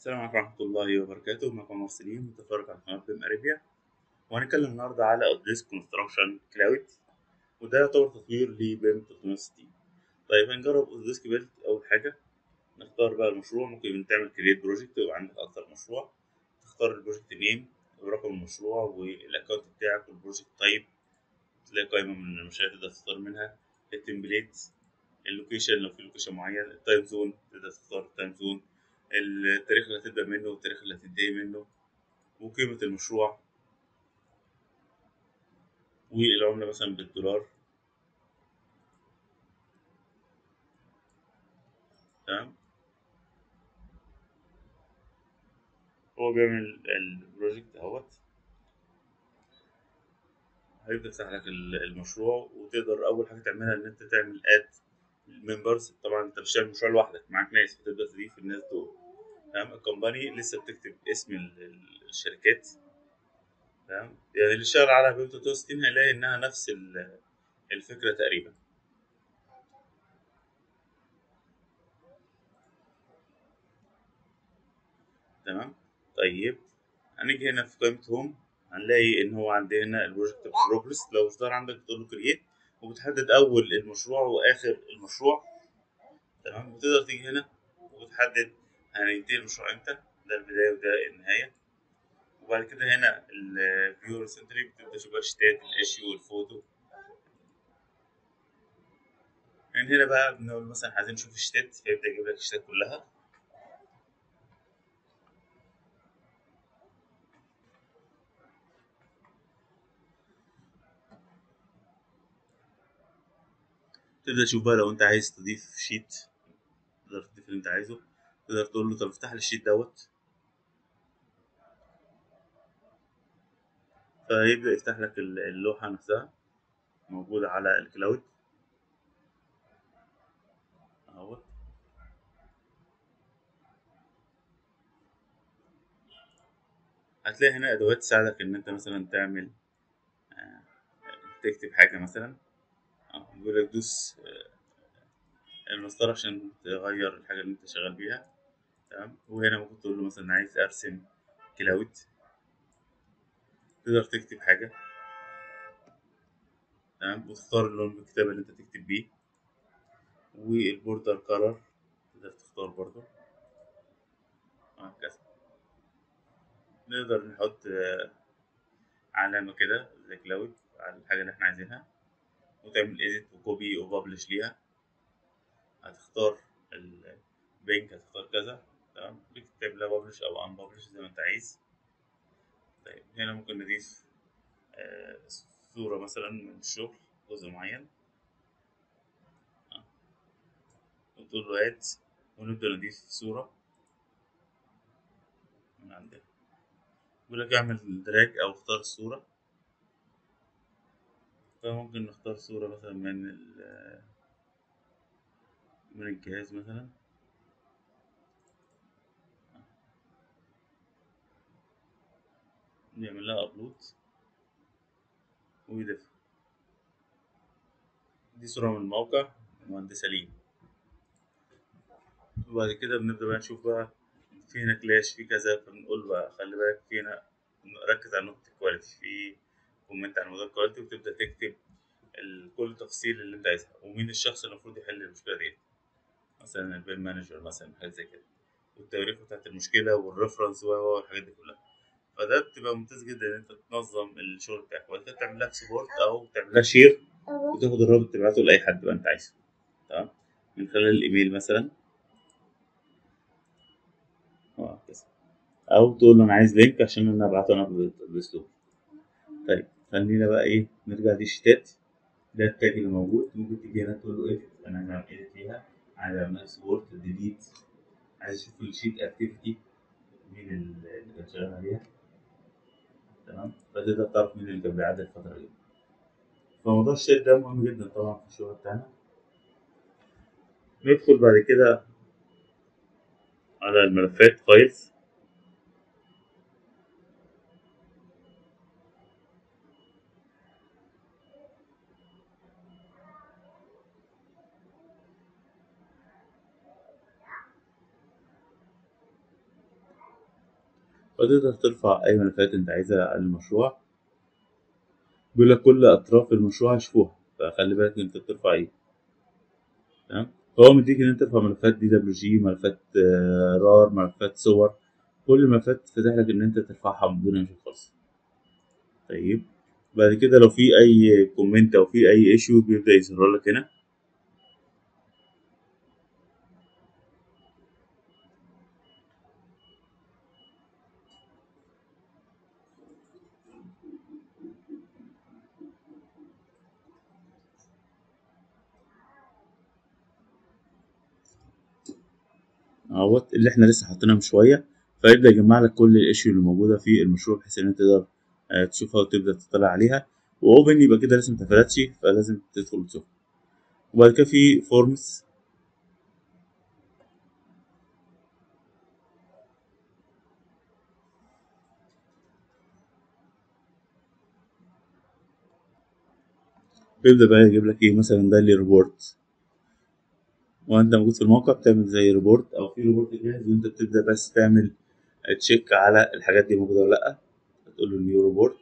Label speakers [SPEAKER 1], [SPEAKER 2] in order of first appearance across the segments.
[SPEAKER 1] السلام عليكم ورحمة الله وبركاته معكم عمر سليم متفرج على قناة بيم أريبيا وهنتكلم النهاردة على أوديسك كونستراكشن كلاود وده يعتبر تطوير لبيم 360 طيب هنجرب أوديسك بيلت أول حاجة نختار بقى المشروع ممكن تعمل كريت بروجكت يبقى عندك أكتر مشروع تختار البروجكت نيم ورقم المشروع والأكونت بتاعك والبروجكت تايب تلاقي قائمة من المشاريع تقدر تختار منها التمبليت اللوكيشن لو في لوكيشن معين التايم زون تقدر تختار التايم زون التاريخ اللي هتبدأ منه والتاريخ اللي هتنتهي منه وقيمة المشروع والعملة مثلا بالدولار تمام هو بيعمل البروجكت اهوت هيبدأ يفتح لك المشروع وتقدر أول حاجة تعملها إن أنت تعمل اد ممبرز طبعا أنت مش تعمل مشروع لوحدك معاك ناس فتبدأ تضيف الناس دول تمام الكومباني لسه بتكتب اسم الشركات تمام يعني اللي اشتغل على بيم 360 هيلاقي إنها نفس الفكرة تقريبا تمام طيب هنيجي هنا في قائمة هوم هنلاقي ان هو عندي هنا البروجكت بروجرس لو ظهر عندك بتقول له كرييت وبتحدد اول المشروع واخر المشروع تمام وتقدر تيجي هنا وتحدد هينتهي المشروع امتى ده البدايه وده النهايه وبعد كده هنا الفيور سنتري بتبدا تشوف الشتات الايشيو والفوتو من هنا بقى بنقول مثلا عايزين نشوف الشتات فيبدا يجيب لك الشتات كلها تبدأ تشوف بقى لو أنت عايز تضيف شيت تقدر تضيف اللي أنت عايزه تقدر تقول له طب افتح لي الشيت دوت فيبدأ يفتح لك اللوحة نفسها موجودة على الكلاود اهوت هتلاقي هنا أدوات تساعدك إن أنت مثلا تعمل تكتب حاجة مثلا بيقول لك دوس المسطرة عشان تغير الحاجة اللي انت شغال بيها تمام وهنا ممكن تقول له مثلا عايز ارسم كلاود تقدر تكتب حاجة تمام وتختار اللون الكتابة اللي انت تكتب بيه والبوردر كولر تقدر تختار برضه وهكذا نقدر نحط علامة كده زي كلاود على الحاجة اللي احنا عايزينها وتعمل edit وكوبي وببلش ليها هتختار البنك هتختار كذا تمام تكتب لها ببلش او ان ببلش زي ما انت عايز طيب هنا ممكن نضيف آه صورة مثلا من الشغل جزء معين وتقول له اد ونبدأ نضيف صورة من عندنا يقول لك اعمل دراج او اختار الصورة فممكن نختار صورة مثلا من من الجهاز مثلا نعمل لها ابلود ويضيفها دي صورة من الموقع مهندس سليم وبعد كده بنبدأ بقى نشوف بقى في هنا كلاش في كذا فبنقول بقى خلي بالك في هنا ركز على نقطة الكواليتي في كومنت عن موضوع الكواليتي وتبدأ تكتب كل التفاصيل اللي انت عايزها ومين الشخص اللي المفروض يحل المشكلة دي مثلا البيم مانجر مثلا حاجات زي كده والتواريخ بتاعت المشكلة والريفرنس والحاجات دي كلها فده بتبقى ممتاز جدا ان انت تنظم الشغل بتاعك وبعد كده تعمل لها سبورت او تعمل لها شير وتاخد الرابط تبعته لاي حد بقى انت عايزه تمام من خلال الايميل مثلا وهكذا او تقول له انا عايز لينك عشان انا ابعته انا باسلوب طيب خلينا بقى ايه نرجع دي الشتات ده التاج اللي موجود ممكن تيجي هنا تقول له ايديت انا عايز اعمل ايديت ليها عايز اعمل اكسبورت ديليت عايز اشوف الشيت اكتيفيتي مين اللي كان شغال عليها تمام فتقدر تعرف مين اللي كان بيعدل الفترة دي فموضوع الشيت ده مهم جدا طبعا في الشغل بتاعنا ندخل بعد كده على الملفات فايلز فتقدر ترفع أي ملفات أنت عايزها على المشروع بيقول لك كل أطراف المشروع هيشوفوها فخلي بالك أنت بترفع إيه تمام فهو مديك إن أنت ترفع ملفات دي دبليو جي ملفات آه، رار ملفات صور كل الملفات فاتح لك إن أنت ترفعها بدون أي شيء خالص طيب بعد كده لو في أي كومنت أو في أي ايشيو بيبدأ يظهر لك هنا اهوت اللي احنا لسه حاطينها من شويه فيبدا يجمع لك كل الايشيو اللي موجوده في المشروع بحيث ان انت تقدر آه، تشوفها وتبدا تطلع عليها واوبن يبقى كده لازم تفرتش فلازم تدخل وتشوفها وبعد كده في فورمز بيبدا بقى يجيب لك ايه مثلا ده اللي ريبورت وانت موجود في الموقع بتعمل زي ريبورت او في ريبورت جاهز وانت بتبدا بس تعمل تشيك على الحاجات دي موجوده ولا لا تقول له نيو ريبورت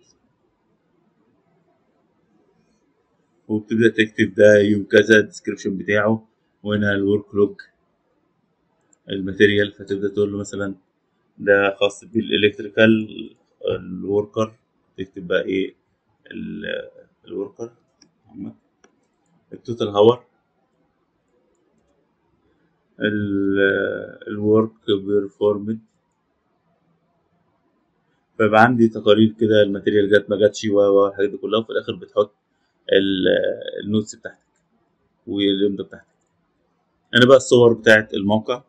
[SPEAKER 1] وبتبدا تكتب ده يوم كذا الديسكربشن بتاعه وهنا الورك لوج الماتيريال فتبدا تقول له مثلا ده خاص بالالكتريكال الوركر تكتب بقى ايه الوركر التوتال هاور الورك بيرفورمد فيبقى عندي تقارير كده الماتيريال جت ما جاتش والحاجات دي كلها وفي الاخر بتحط ال- النوتس بتاعتك والامضه بتاعتك انا بقى الصور بتاعت الموقع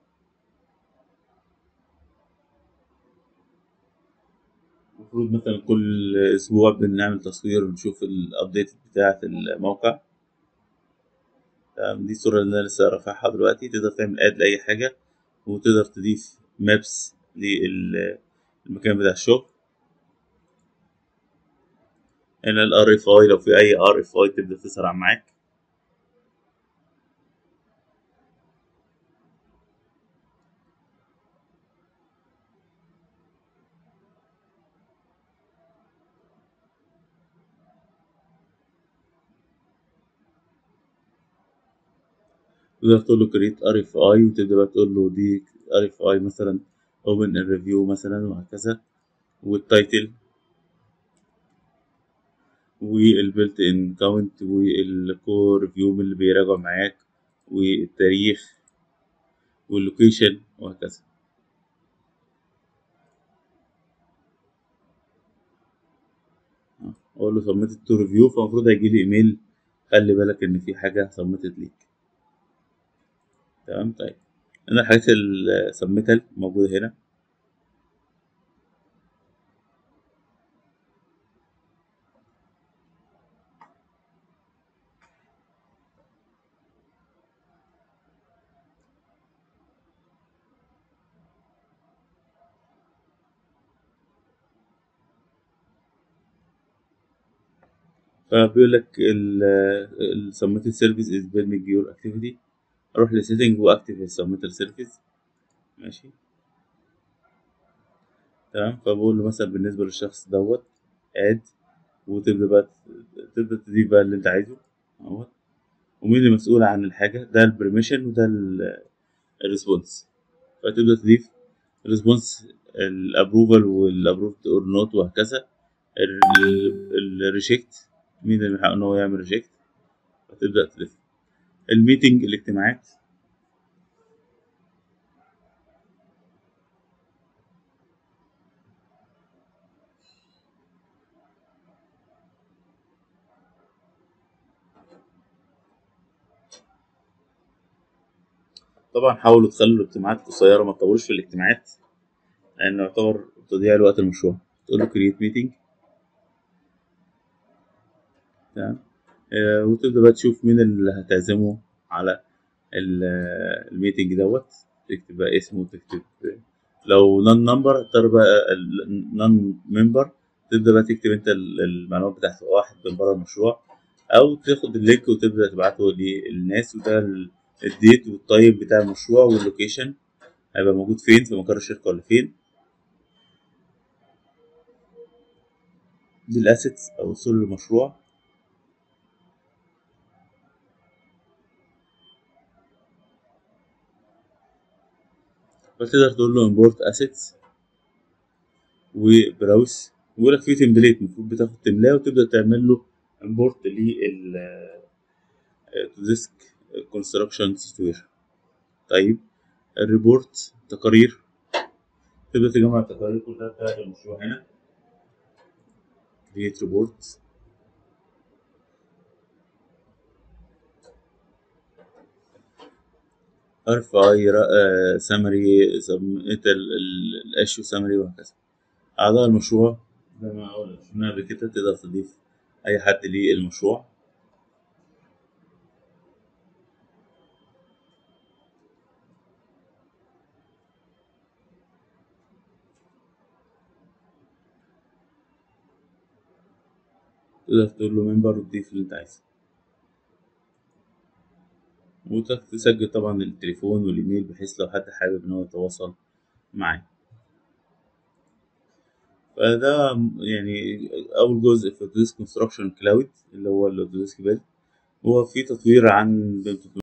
[SPEAKER 1] المفروض مثلا كل اسبوع بنعمل تصوير ونشوف الابديت بتاعت الموقع تمام، دي الصورة اللي أنا لسه رافعها دلوقتي تقدر تعمل اد لأي حاجة وتقدر تضيف مابس للمكان بتاع الشغل هنا ال RFI لو في أي RFI تبدأ تسرع معاك تقدر تقول له create RFI وتبدأ بقى تقول له دي RFI مثلا open a review مثلا وهكذا والتايتل والبيلت ان كاونت والكور ريفيو اللي بيراجعوا معاك والتاريخ واللوكيشن وهكذا اقول له سبميتد تو ريفيو فالمفروض هيجي لي ايميل خلي بالك ان في حاجه سبميتد ليك تمام طيب انا الحاجات السبميتال موجوده هنا فبيقول لك ال submitted service is permit your activity اروح لسيتنج واكتف السبميتر سيرفيس ماشي تمام فبقول له مثلا بالنسبه للشخص دوت اد وتبدا بقى تبدا تضيف بقى اللي انت عايزه اهوت ومين اللي مسؤول عن الحاجه ده البرميشن وده الريسبونس فتبدا تضيف الريسبونس الابروفال والابروفد اور نوت وهكذا الريجكت مين اللي من حقه ان هو يعمل ريجكت فتبدا تضيف الميتنج الاجتماعات طبعا حاولوا تخلوا الاجتماعات قصيرة ما تطولش في الاجتماعات لأنه يعتبر تضييع لوقت المشروع تقول له create meeting تمام آه، وتبدأ بقى تشوف مين اللي هتعزمه على ال- الميتنج دوت تكتب بقى اسمه وتكتب لو نون نمبر تختار بقى نون ممبر تبدأ بقى تكتب انت ال- المعلومات بتاعت واحد من بره المشروع أو تاخد اللينك وتبدأ تبعته للناس وده ال- الديت والتايم بتاع المشروع واللوكيشن هيبقى موجود فين في مقر الشركة ولا فين دي الاسيتس او اصول المشروع فتقدر تقول له import assets وبراوس بيقول لك في تمبليت المفروض بتاخد تملاه وتبدا تعمل له import لل ديسك كونستراكشن سوفت وير طيب الريبورت تقارير تبدا تجمع التقارير كلها بتاعت المشروع هنا create report ارفع سمري سبميت الاشيو سمري وهكذا اعضاء المشروع زي ما قلنا قبل كده تقدر تضيف اي حد للمشروع تقدر تقول له ممبر وتضيف اللي انت عايزه وتسجل طبعا التليفون والايميل بحيث لو حد حابب ان هو يتواصل معاه فده يعني اول جزء في ديسك كونستراكشن كلاود اللي هو الديسك بيلد هو في تطوير عن